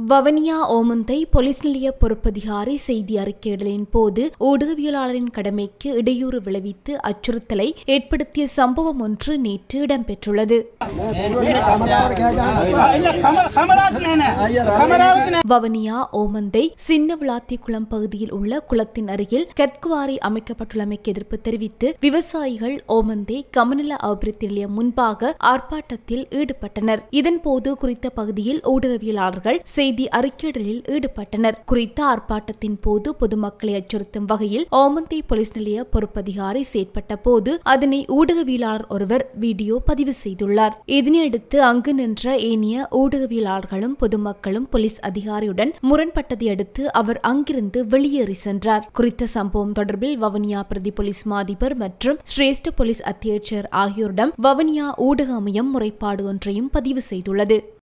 Vavuniya Omanthai police நிலைய பொறுப்பதிகாரி செய்தி அறிக்கையிடலின் போது ஊடகவியலாளரின் கடமைக்கு இடையூறு விளைவித்து அச்சுறுத்தலை ஏற்படுத்திய சம்பவம் ஒன்று நேற்று இடம்பெற்றுள்ளது வவனியா ஓமந்தை சின்ன விளாத்திக்குளம் பகுதியில் உள்ள குளத்தின் அருகில் கற்குவாரி அமைக்கப்பட்டுள்ளமைக்கு எதிர்ப்பு தெரிவித்து விவசாயிகள் ஓமந்தை கமநல அபிவிருத்தி நிலையம் முன்பாக ஆர்ப்பாட்டத்தில் ஈடுபட்டனர் இதன்போது குறித்த பகுதியில் ஊடகவியலாளர்கள் செய்தி அறிக்கையிடலில் ஈடுபட்டனர் குறித்த ஆர்ப்பாட்டத்தின் போது பொதுமக்களை அச்சுறுத்தும் வகையில் ஓமந்தை போலீஸ் நிலைய பொறுப்பதிகாரி செயற்பட்ட போது அதனை ஊடகவியலாளர் ஒருவர் வீடியோ பதிவு செய்துள்ளார் இதனையடுத்து அங்கு நின்ற ஏனைய ஊடகவியலாளர்களும் பொதுமக்களும் போலீஸ் அதிகாரியுடன் முரண்பட்டதை அடுத்து அவர் அங்கிருந்து வெளியேறி சென்றார் குறித்த சம்பவம் தொடர்பில் வவனியா பிரதி போலீஸ் மாதிபர் மற்றும் சிரேஷ்ட போலீஸ் அத்தியட்சர் ஆகியோரிடம் வவனியா ஊடக அமையம் முறைப்பாடு ஒன்றையும் பதிவு செய்துள்ளது